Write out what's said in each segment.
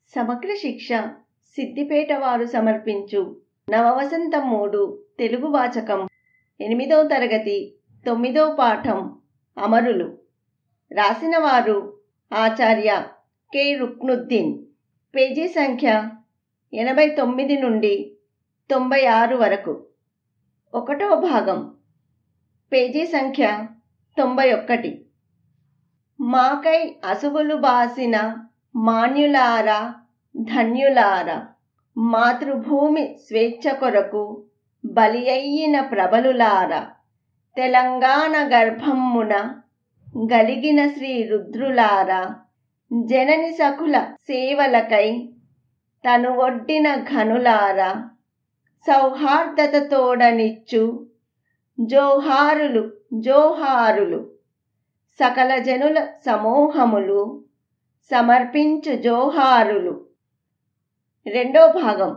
సమగ్ర శిక్ష సిద్దిపేట వారు సమర్పించు నవవసంతం మూడు తెలుగు వాచకం ఎనిమిదవ తరగతి తొమ్మిదవ పాఠం అమరులు రాసిన వారు ఆచార్య కె రుక్నుద్దీన్ పేజీ సంఖ్య ఎనభై తొమ్మిది నుండి తొంభై ఆరు వరకు ఒకటవ భాగం పేజీ సంఖ్య తొంభై ఒక్కటి మాకై అసువులు బాసిన మాన్యులారా ధన్యులారా మాతృభూమి స్వేచ్ఛ కొరకు బలి అయ్యిన ప్రబలులారా తెలంగాణ గర్భమ్మున గలిగిన శ్రీ రుద్రులారా జనని సకుల సేవలకై తను ఒడ్డిన ఘనులారా సౌహార్దతతోడనిచ్చు జోహారులు జోహారులు సకల జనుల సమూహములు సమర్పించు జోహారులు రెండో భాగం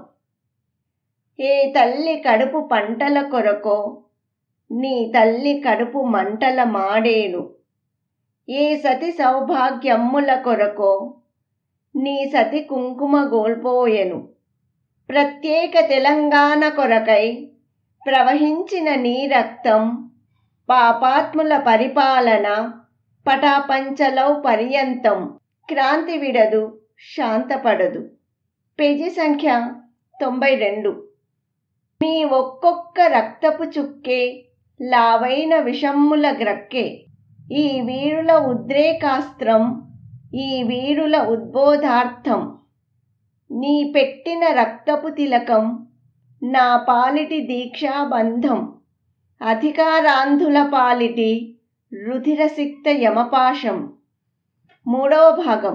ఏ తల్లి కడుపు పంటల కొరకో నీ తల్లి కడుపు మంటల మాడేను ఏ సతి సౌభాగ్యమ్ముల కొరకో నీ సతి కుంకుమ గోల్పోయెను ప్రత్యేక తెలంగాణ కొరకై ప్రవహించిన నీ రక్తం పాపాత్ముల పరిపాలన పటాపంచలౌ పర్యంతం క్రాంతి విడదు శాంతపడదు పేజీ సంఖ్య తొంభై రెండు మీ ఒక్కొక్క రక్తపు చుక్కే లావైన విషమ్ముల గ్రక్కే ఈ వీరుల ఉద్రేకాస్త్రం ఈ వీరుల ఉద్బోధార్థం నీ పెట్టిన రక్తపు తిలకం నా పాలిటి దీక్షాబంధం అధికారాంధుల పాలిటి రుధిరసిక్త యమపాశం మూడవ భాగం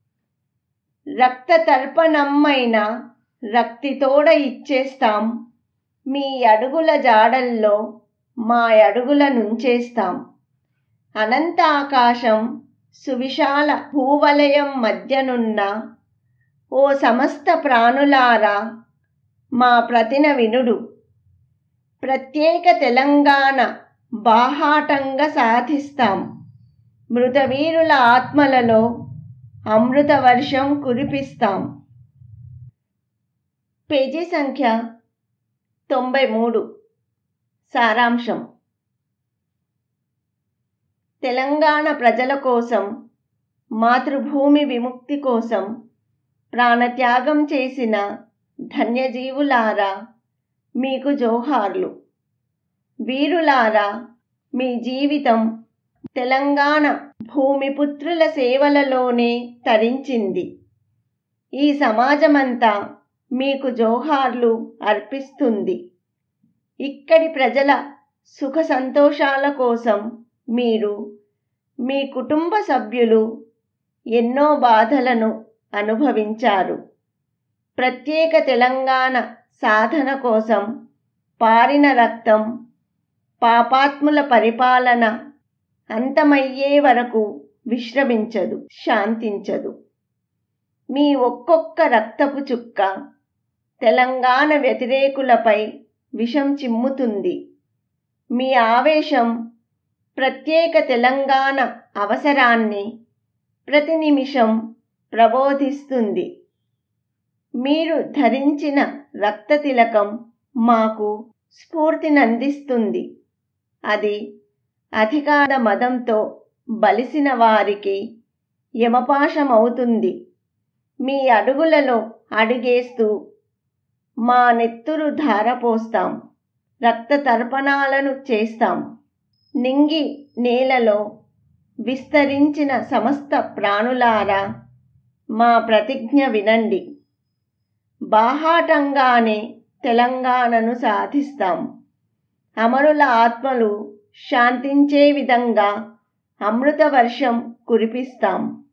రక్త తర్పణమ్మైన రక్తితోడ ఇచ్చేస్తాం మీ అడుగుల జాడల్లో మా అడుగుల నుంచేస్తాం అనంత ఆకాశం సువిశాల భూవలయం మధ్యనున్న ఓ సమస్త ప్రాణులారా మా ప్రతిన వినుడు ప్రత్యేక తెలంగాణ బాహాటంగా సాధిస్తాం మృతవీరుల ఆత్మలలో అమృత వర్షం కురిపిస్తాం పేజీ సంఖ్య తొంభై మూడు సారాంశం తెలంగాణ ప్రజల కోసం మాతృభూమి విముక్తి కోసం ప్రాణత్యాగం చేసిన ధన్యజీవులారా మీకు జోహార్లు వీరులారా మీ జీవితం తెలంగాణ భూమిపుత్రుల సేవలలోనే తరించింది ఈ సమాజమంతా మీకు జోహార్లు అర్పిస్తుంది ఇక్కడి ప్రజల సుఖ సంతోషాల కోసం మీరు మీ కుటుంబ సభ్యులు ఎన్నో బాధలను అనుభవించారు ప్రత్యేక తెలంగాణ సాధన కోసం పారిన రక్తం పాపాత్ముల పరిపాలన అంతమయ్యే వరకు విశ్రమించదు శాంతించదు మీ ఒక్కొక్క రక్తపు చుక్క తెలంగాణ వ్యతిరేకులపై విషం చిమ్ముతుంది మీ ఆవేశం ప్రత్యేక తెలంగాణ అవసరాన్ని ప్రతి నిమిషం ప్రబోధిస్తుంది మీరు ధరించిన రక్త తిలకం మాకు స్ఫూర్తినందిస్తుంది అది అధికార మదంతో బలిసిన వారికి యమపాశమవుతుంది మీ అడుగులలో అడుగేస్తూ మా నెత్తురు ధారపోస్తాం రక్త తర్పణాలను చేస్తాం నింగి నేలలో విస్తరించిన సమస్త ప్రాణులారా మా ప్రతిజ్ఞ వినండి బాహాటంగానే తెలంగాణను సాధిస్తాం అమరుల ఆత్మలు శాంతించే విధంగా అమృత వర్షం కురిపిస్తాం